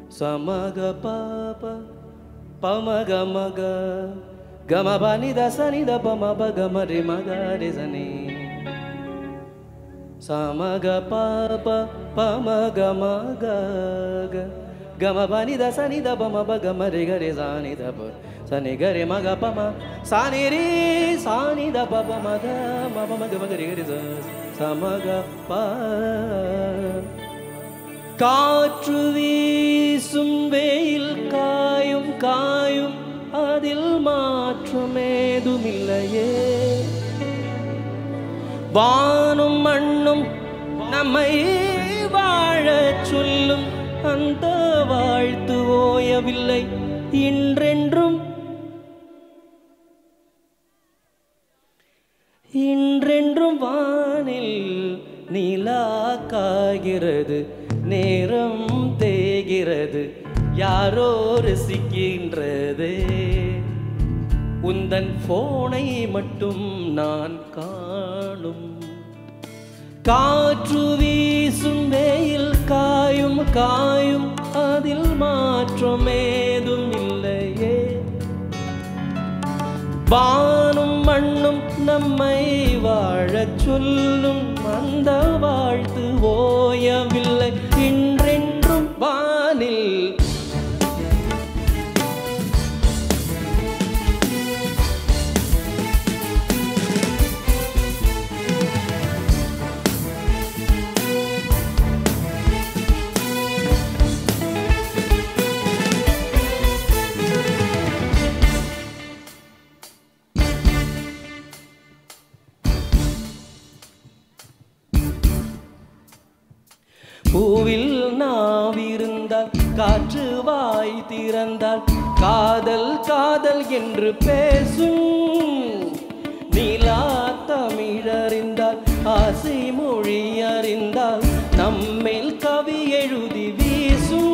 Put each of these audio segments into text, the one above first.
సమగ పాప పమగ మగ గమ బని దసని ద పమ గమ రి మగ రి సని సమగ పాప పమగ మగ గ గమ బని దసని ద పమ గమ రి గ రి సాని ద ప సని గ రి మగ పమ సాని రి సాని ద ప ప మగ మ ప మగ మగ రి గ రి స సమగ ప காற்று வீசும் வெயில் காயும் காயும் அதில் மாற்றமேதுமில்லையே வானும் மண்ணும் நம்மை வாழச் சொல்லும் அந்த வாழ்த்து ஓயவில்லை இன்றென்றும் இன்றென்றும் வானில் நிலா காய்கிறது நேரம் தேய்கிறது யாரோ ரசிக்கின்றது உந்தன் போனை மட்டும் நான் காணும் காற்று வீசும் வெயில் காயும் காயும் அதில் மாற்றம் ஏதும் இல்லையே வானும் மண்ணும் நம்மை வாழச் சொல்லும் அந்த வாழ்த்து ஓயவில்லை இன்றென்றும் வானில் பூவில் நாவிருந்தால் காற்று வாய் திறந்தால் காதல் காதல் என்று பேசும் நிலா தமிழறிந்தால் ஆசை மொழி அறிந்தால் நம்மேல் கவி எழுதி வீசும்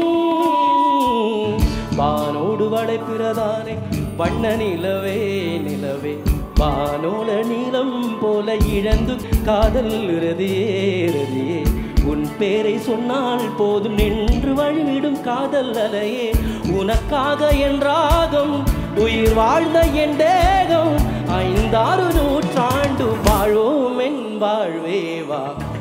வானோடு வளைப்பிறதானே வண்ண நிலவே நிலவே வானோல நீளம் போல இழந்து காதல் இறுதியே இறுதியே உன் பேரை சொன்னால் போதும் நின்று வழிவிடும் காதல் அலையே உனக்காக என் ராகம் உயிர் வாழ்ந்த என் தேகம் ஐந்தாறு நூற்றாண்டு வாழும் என் வாழ்வே வா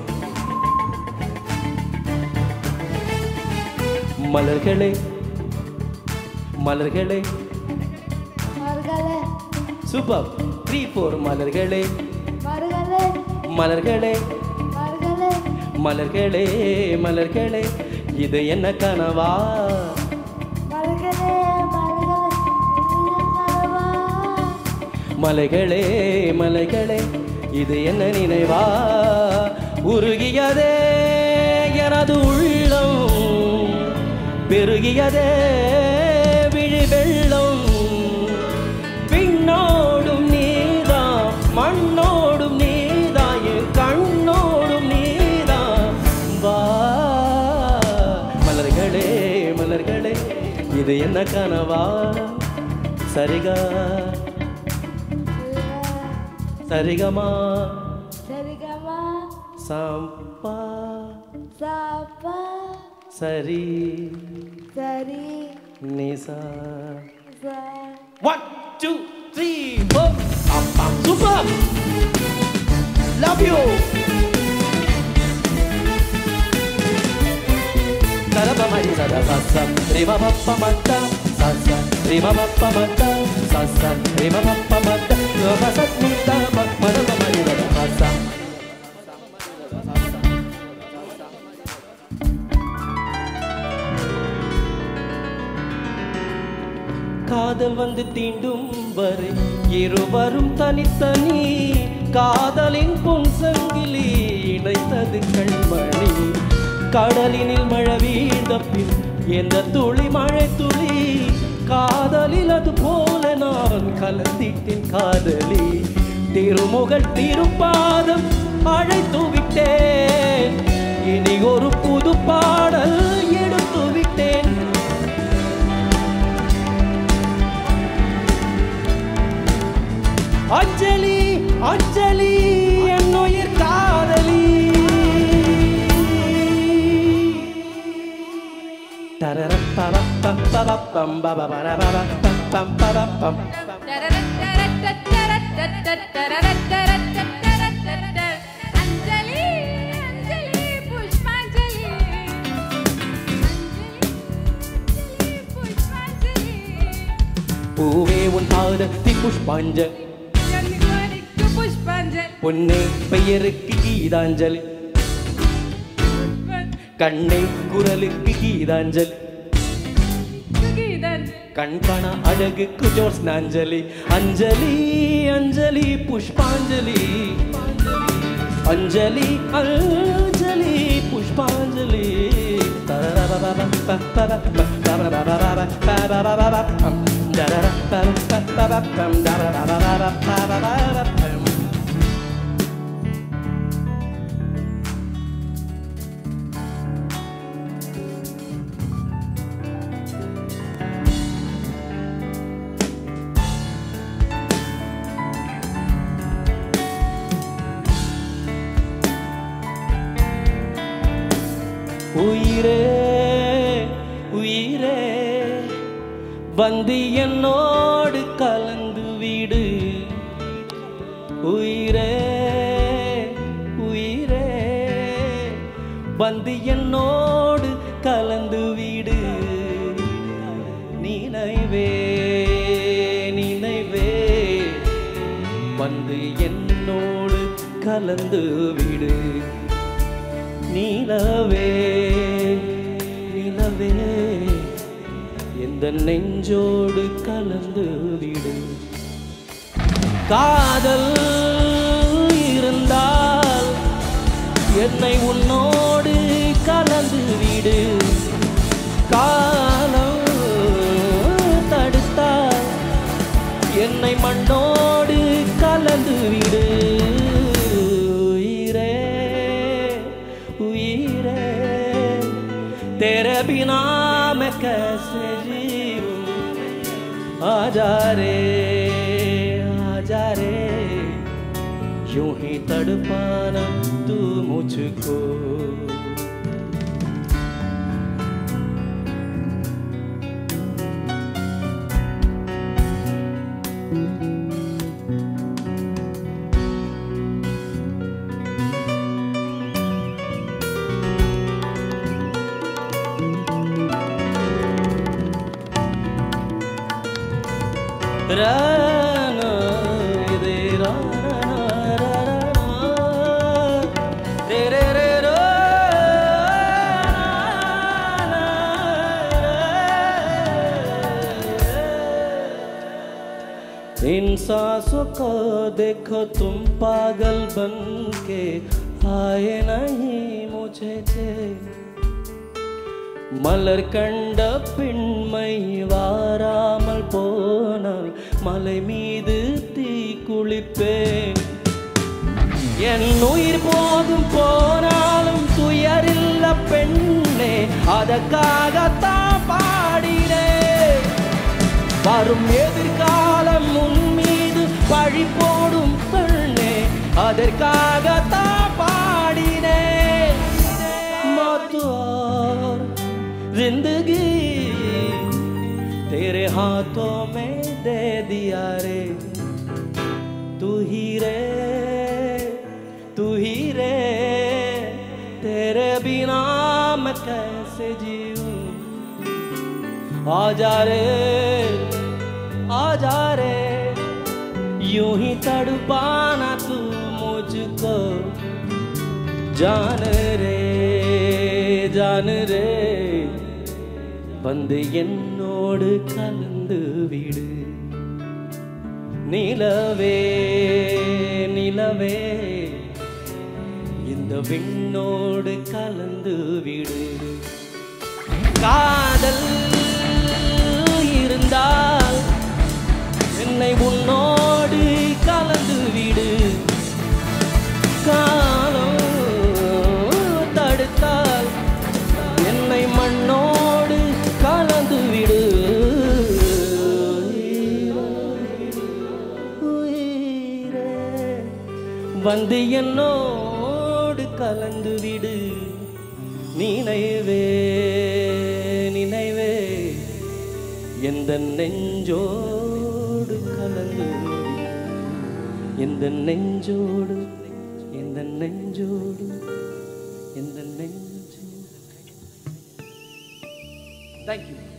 மலர்களே மலர்களே மருகலே சூப்பர் த்ரீ ஃபோர் மலர்களே மருகலே மலர்களே மருகலே மலர்களே மலர்களே இது என்ன கனவா மருகலே மருகலே மலைகளே மலைகளே இது என்ன நினைவா உருகியதே எனது உள்ளம் பெருகியதே விழி வெள்ளம் பின்னோடும் நீதான் மண்ணோடும் நீதான் என் கண்ணோடும் நீதான் வா மலர்களே மலர்களே இது என்ன கனவா சரிகா சரிகமா சரிகமா சம்பா சாப்பா சரி சரி நிசா சா one two three four super love you கரபமணி சதா சசம் ரிமபப்ப மத்த சச ரிமபப்ப மத்த சச ரிமபப்ப மத்த யோகசத் முத்த மதபமணி சதா சசம் காதல் வந்து தீண்டும் வரை இருவரும் தனித்தனி காதலின் பொன் சங்கிலி இணைத்தது கண்மணி கடலினில் மழை வீழ்ந்த பின் எந்த துளி மழை துளி காதலில் அது போல நான் கலந்திட்டேன் காதலி திருமுகல் திருப்பாதம் அழைத்து விட்டேன் இனி ஒரு புது பாடல் எடுத்து விட்டேன் அஞ்சலி அஞ்சலி என் உயிர் காதலி தரரப்பரப்பப்பப்பப்பம்பபபரபபபம். அஞ்சலி அஞ்சலி புஷ்பாஞ்சலி அஞ்சலி புஷ்பாஞ்சலி பூவே உன் பாதத்தி புஷ்பாஞ்ச கண்ணிக்கு புஷ்பாஞ்சலி பொன்னே பெயருக்கு கீதாஞ்சலி கண்ணே குரலுக்கு கீதாஞ்சலி கீதன் கண்கண அழகுக்கு ஜோஸ்னாஞ்சலி அஞ்சலி அஞ்சலி புஷ்பாஞ்சலி அஞ்சலி அஞ்சலி புஷ்பாஞ்சலி உயிரே உயிரே வந்து என்னோடு கலந்து விடு உயிரே உயிரே வந்து என்னோடு கலந்து விடு நினைவே நினைவே வந்து என்னோடு கலந்து விடு நிலவே நிலவே எந்த நெஞ்சோடு கலந்து விடு காதல் இருந்தால் என்னை உன்னோடு கலந்து விடு காலம் தடுத்தால் என்னை மண்ணோடு கலந்து விடு உயிரே உயிரே तेरे बिना मैं कैसे जीऊं आजा रे आजा रे यूं ही तड़पाना तू मुझको Rana, re rana, ra ra ra, re re re ro, na, na, इन सांसों को देखो तुम पागल बन के आए नहीं मुझे चैन மலர் கண்ட பெண்மை வாராமல் போனால் மலை மீது தீ குளிப்பேன் என் உயிர் போகும் போனாலும் துயரில்ல பெண்ணே அதற்காகத்தான் பாடினேன் வரும் எதிர்காலம் உன் மீது பழி போடும் பெண்ணே அதற்காகத்தான் பாடினேன் मौत और जिंदगी तेरे हाथों में दे दिया रे तू ही रे तू ही रे तेरे बिना मैं कैसे जीऊं आजा रे आजा रे यूं ही तड़पाना तू मुझको जान रे जान रे வந்து என்னோடு கலந்து விடு நிலவே நிலவே இந்த விண்ணோடு கலந்து விடு காதல் இருந்தால் என்னை உன்னோடு கலந்து விடு காலம் தடுத்தால் என்னை மண்ணோடு கலந்து விடு உயிரே, வந்து என்னோடு கலந்து விடு நினைவே நினை எந்த நெஞ்சோடு கலந்து எந்த நெஞ்சோடு எந்த நெஞ்சோடு எந்த நெஞ்சோடு தேங்க்யூ